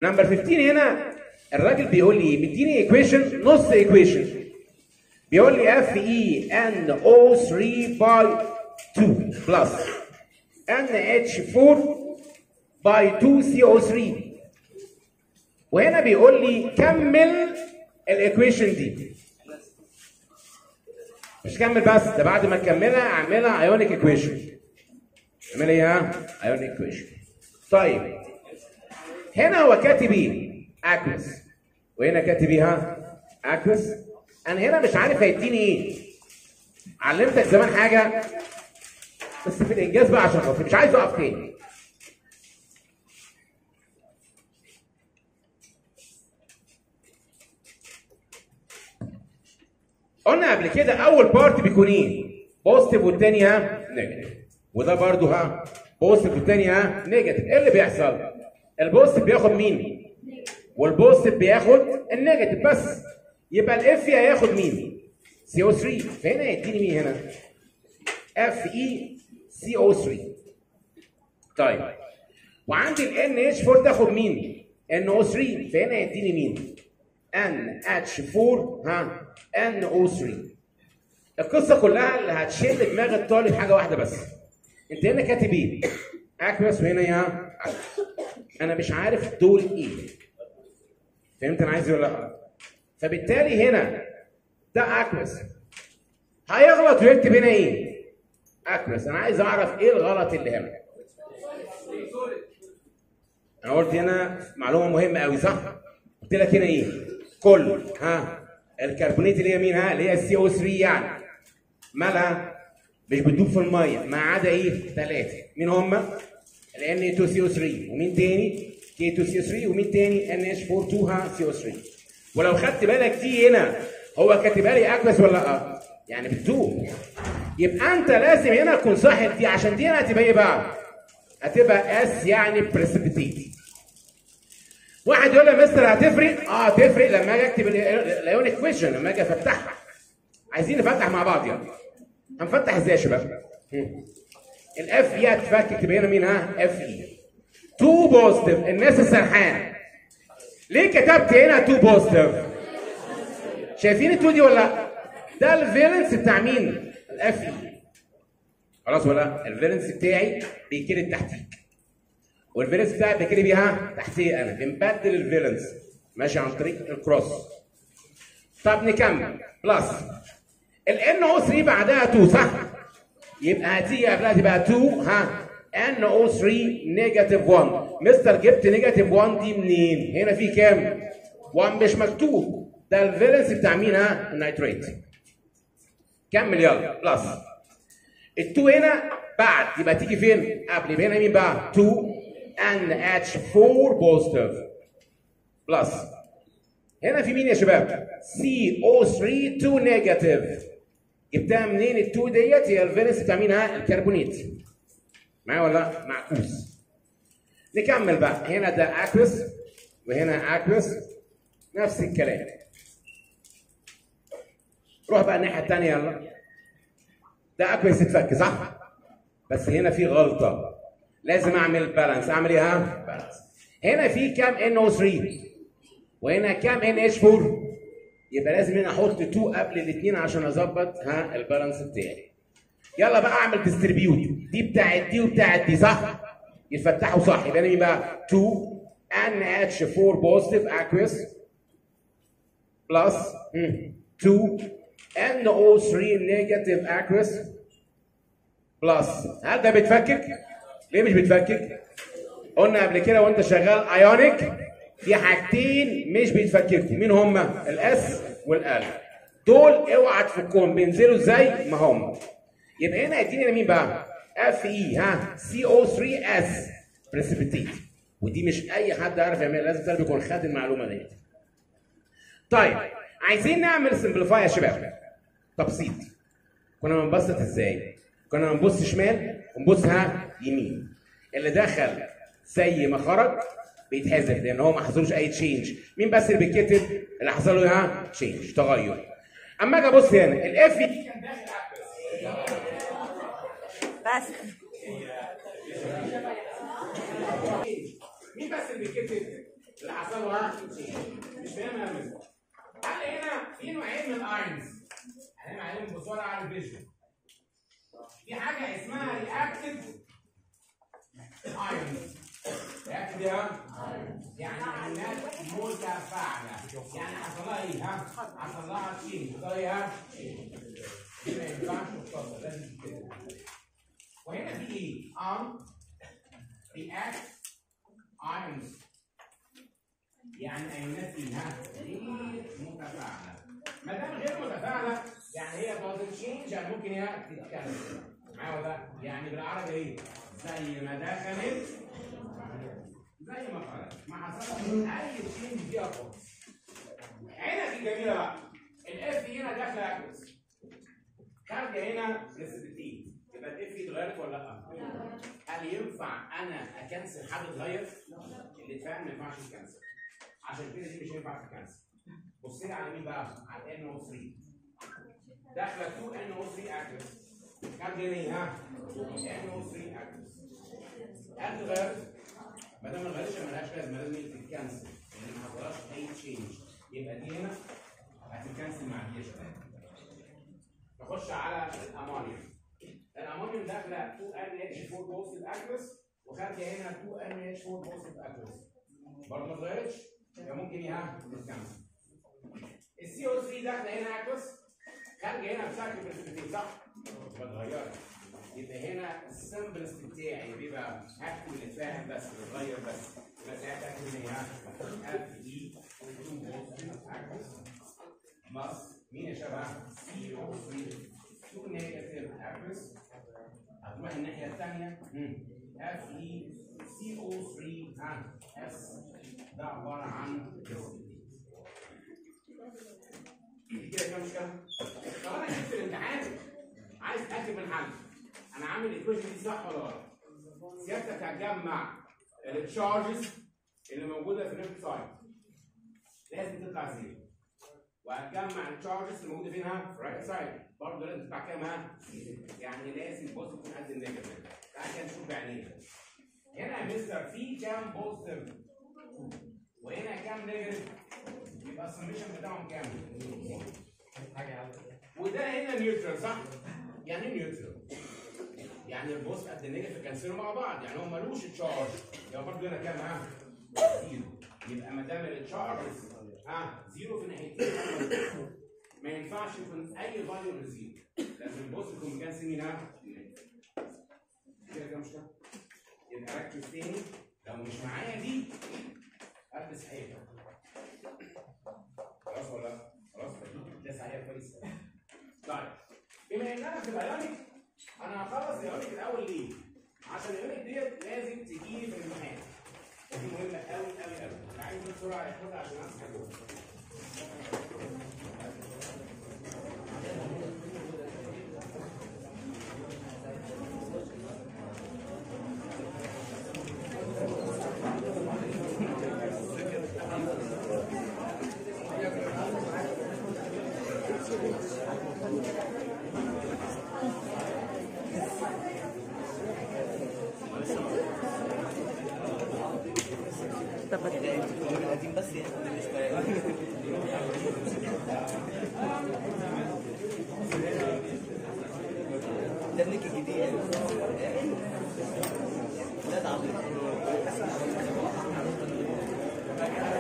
نمبر 15 هنا الراجل بيقول لي مديني ايكويشن نص ايكويشن بيقول لي اف اي ان او 3 باي 2 بلس ان اتش 4 باي 2 سي او 3 وهنا بيقول لي كمل الايكويشن دي مش كمل بس ده بعد ما تكملها اعملها ايونيك ايكويشن اعمل ايه ها ايونيك ايكويشن طيب هنا هو كاتب ايه اكوس وهنا كاتب ايه ها اكوس انا هنا مش عارف هيديني ايه علمتك زمان حاجه بس في الانجاز بقى عشان خاطر مش عايز اقف تاني قلنا قبل كده اول بارت بيكون ايه بوزيتيف والتاني ها نيجاتيف وده برضو ها بوزيتيف والتاني ها نيجاتيف ايه اللي بيحصل البوزيتيف بياخد مين والبوزيتيف بياخد النيجاتيف بس يبقى الاف هياخد مين سي او 3 فهنا يديني مين هنا اف اي سي او 3 طيب وعندي ال ان اتش 4 تاخد مين ان او 3 فهنا يديني مين ان اتش 4 ها ان او 3 القصه كلها اللي هتشيل دماغ الطالب حاجه واحده بس انت هنا كاتب ايه اكوس وهنا يا أكوس. انا مش عارف دول ايه فهمت انا عايز إيه ولا لا فبالتالي هنا ده اكوس هيغلط ويكتب هنا ايه اكوس انا عايز اعرف ايه الغلط اللي هنا انا قلت هنا معلومه مهمه قوي صح قلت لك هنا ايه كل ها الكربونات اللي هي مين ها اللي هي السي او 3 يعني مالها مش بتدوب في الميه ما عدا ايه ثلاثه مين هم ال ان 2 سي او 3 ومين تاني كي 2 سي او 3 ومين تاني ان اتش 4 2 ها سي او 3 ولو خدت بالك دي هنا هو كاتبها لي اكبس ولا لا يعني بتدوب يبقى انت لازم هنا تكون صح دي عشان دي هنا هتبقى ايه بقى هتبقى اس يعني بريسبيتيت واحد يقول لي يا مستر هتفرق اه تفرق لما اجي اكتب الايونيك كويشن لما اجي افتحها عايزين نفتح مع بعض يلا هنفتح ازاي يا شباب الاف اي هتفك تبقى هنا مين ها اف اي 2 بوزيتيف الناس السرحان ليه كتبت هنا 2 بوزيتيف شايفين ال 2 دي ولا لا ده الفالنس بتاع مين الاف اي خلاص ولا الفالنس بتاعي بيتكتب تحتيك والفالنس بتاعي بيتكتب بيها تحتيه انا بنبدل الفالنس ماشي عن طريق الكروس طب نكمل بلس ال NO3 بعدها 2 صح؟ يبقى هتيجي قبلها تبقى 2 ها NO3 نيجاتيف 1 مستر جبت نيجاتيف 1 دي منين؟ هنا في كام؟ 1 مش مكتوب ده الفالنس بتاع مين ها؟ النيتريت كمل يلا بلس ال2 هنا بعد يبقى تيجي فين؟ قبل يبقى هنا مين بقى؟ 2 NH4 بوزيتيف بلس هنا في مين يا شباب؟ CO3 2 نيجاتيف جبتها منين ال 2 ديت هي الفالنس بتاع مين ها؟ الكربونات معايا ولا معكوس نكمل بقى هنا ده اكوس وهنا اكوس نفس الكلام روح بقى الناحيه الثانيه يلا ده اكوس اتفك صح؟ بس هنا في غلطه لازم اعمل بالانس اعمل ايه ها؟ بالانس هنا في كام NO3 وهنا كام NH4 يبقى لازم هنا احط 2 قبل الاثنين عشان اظبط ها البالانس بتاعي يلا بقى اعمل ديستريبيوت دي بتاعت دي وبتاعت دي صح يتفتحوا صح يبقى مين بقى 2 NH4 بوزيتيف اكويس بلس 2 NO3 نيجاتيف اكويس بلس هل ده بيتفكك؟ ليه مش بيتفكك؟ قلنا قبل كده وانت شغال ايونيك في حاجتين مش بيتفككوا مين هما؟ الاس والال دول اوعى تفكهم بينزلوا زي ما هم يبقى هنا اديني مين بقى؟ اف اي ها سي او 3 اس بريسبيتيت ودي مش اي حد يعرف يعملها لازم تعرف يكون خد المعلومه ديت. طيب عايزين نعمل سمبليفاي يا شباب تبسيط كنا بنبسط ازاي؟ كنا بنبص شمال ونبص ها يمين اللي دخل زي ما خرج بيتحذف لان هو ما حصلوش اي تشينج مين بس اللي بيتكتب اللي حصل له ها تشينج تغير اما اجي ابص هنا الاف دي كان داخل بس مين بس اللي بيتكتب اللي حصل ها مش فاهم يا مستر هل هنا في نوعين من الاينز هنعمل بسرعه على الفيجن في حاجه اسمها رياكتيف ايونز رياكتيف يا يعني ايونات متفاعله يعني حصل لها ايه ها حصل لها تشينج حصل لها دي ما ينفعش تتصل لازم كده وهنا في ايه ام رياكت ايونز يعني ايونات ايه ها غير متفاعله ما دام غير متفاعله يعني هي doesn't change يعني ممكن هي تتكلم معايا ولا يعني بالعربي ايه زي ما دخلت زي ما خرجت ما حصلش اي تشينج فيها خالص هنا دي جميله بقى الاف هنا داخله اكوس خارجه هنا بريسبتين يبقى الاف اتغيرت ولا لا؟ هل ينفع انا اكنسل حاجه اتغير؟ اللي اتفهم ما ينفعش يتكنسل عشان كده دي مش هينفع تتكنسل بص لي على مين بقى؟ على ان او 3 داخله 2 ان او 3 اكتف كام جنيه ها؟ ان او 3 اكتف هل اتغيرت؟ ما دام ما اتغيرتش مالهاش لازمه لازم تتكنسل لان ما حصلهاش اي تشينج يبقى دي هنا هتتكنسل مع دي يا شباب نخش على الامونيوم الامونيوم داخله 2 ان اتش 4 بوزيتيف اكتف وخارجه هنا 2 ان اتش 4 بوزيتيف اكتف برضه ما اتغيرتش يبقى ممكن ايه تتكنسل السي او 3 داخله هنا اكوس خارجه هنا بشكل برسبتيف صح؟ ما اتغيرش يبقى هنا السمبلست بتاعي بيبقى هكتب اللي فاهم بس بيتغير بس يبقى ساعتها هكتب ايه ها؟ اف اي 2 اكوس بلس مين يا شباب؟ سي او 3 2 نيجاتيف اكوس هتروح الناحيه الثانيه اف اي سي او 3 ها اس ده عباره عن كده كام مشكله؟ لو انا جبت الامتحان عايز اتاكد من حل انا عامل الايكويشن دي صح ولا غلط؟ سيادتك هتجمع التشارجز اللي موجوده في الليفت سايد لازم تطلع زيرو وهتجمع التشارجز اللي موجوده فينها في الرايت سايد برضه لازم تطلع كام ها؟ يعني لازم بوزيتيف تكون قد النيجاتيف تعالى كده نشوف بعينينا هنا يا مستر في كام بوزيتيف وهنا كام نيجاتيف يبقى السميشن بتاعهم كام؟ وده هنا نيوترال صح؟ يعني ايه نيوترال؟ يعني البوست قد النيجاتيف كانسلوا مع بعض يعني هو ملوش تشارج يبقى برضه هنا كام ها؟ زيرو يبقى ما دام التشارج ها زيرو في ناحيتين ما ينفعش يكون اي فاليو زيرو لازم البوست يكون مكنسل مين ها؟ كده كده مشكله يبقى ركز تاني لو مش معايا دي البس حيطه خلاص ولا خلاص ده صحيح كويس طيب بما اننا في الايونيك انا هخلص الايونيك الاول ليه؟ عشان الايونيك ديت لازم تجيلي في الامتحان دي مهمه قوي قوي قوي انا عايز بسرعه اخدها عشان امسح جوه القديم بس يعني مش ده ابنك الجديد لا ده عبد